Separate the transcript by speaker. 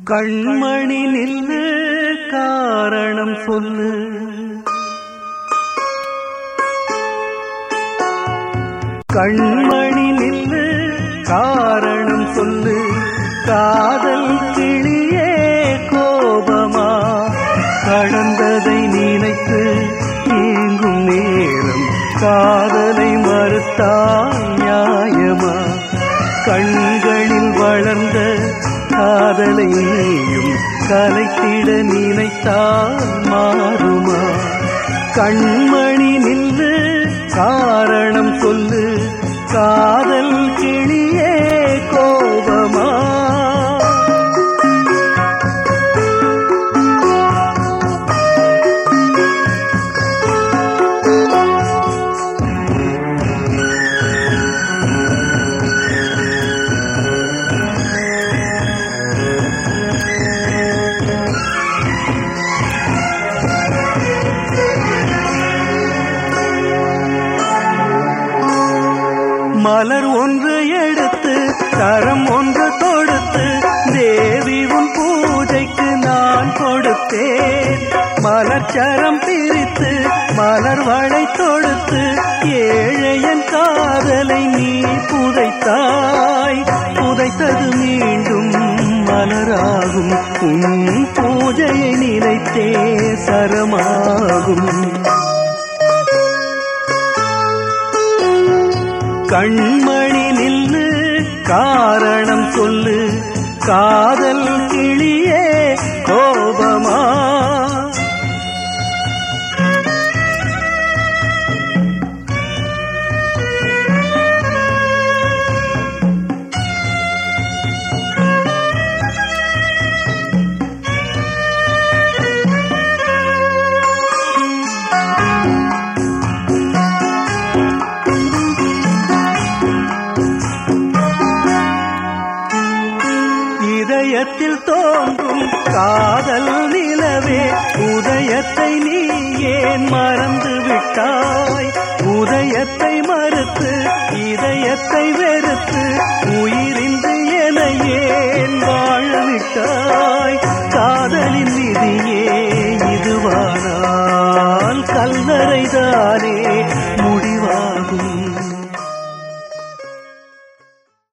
Speaker 1: கண்மணி நில்லு காரணம் சொல்லு கண்மணி நில்லு காரணம் சொல்லு காதல் கிளியே கோபமா கடந்ததை நினைத்து ஏங்கும் நேரம் காதலை மறுத்தால் நியாயமா கண்களில் வளர்ந்த காதலை நீயும் கலைத்திட நினைத்தால் மாறுமா கண்மணி நில்லு காரணம் சொல்லு காதல் கிளியே கோபமா மலர் ஒன்று எடுத்து கரம் ஒன்று தொடுத்து தேவி உன் பூஜைக்கு நான் கொடுத்தேன் மலர் சரம் பிரித்து மலர் வளை தொடுத்து ஏழையன் காதலை நீ புதைத்தாய் புதைத்தது மீண்டும் மலராகும் உன் பூஜையை நினைத்தே சரமாகும் கண்மணி நில்லு காரணம் சொல்லு காதல் கிளியே கோபமா இதயத்தில் தோன்றும் காதல் நிலவே உதயத்தை நீ ஏன் மறந்து விட்டாய் உதயத்தை மறுத்து இதயத்தை வெறுத்து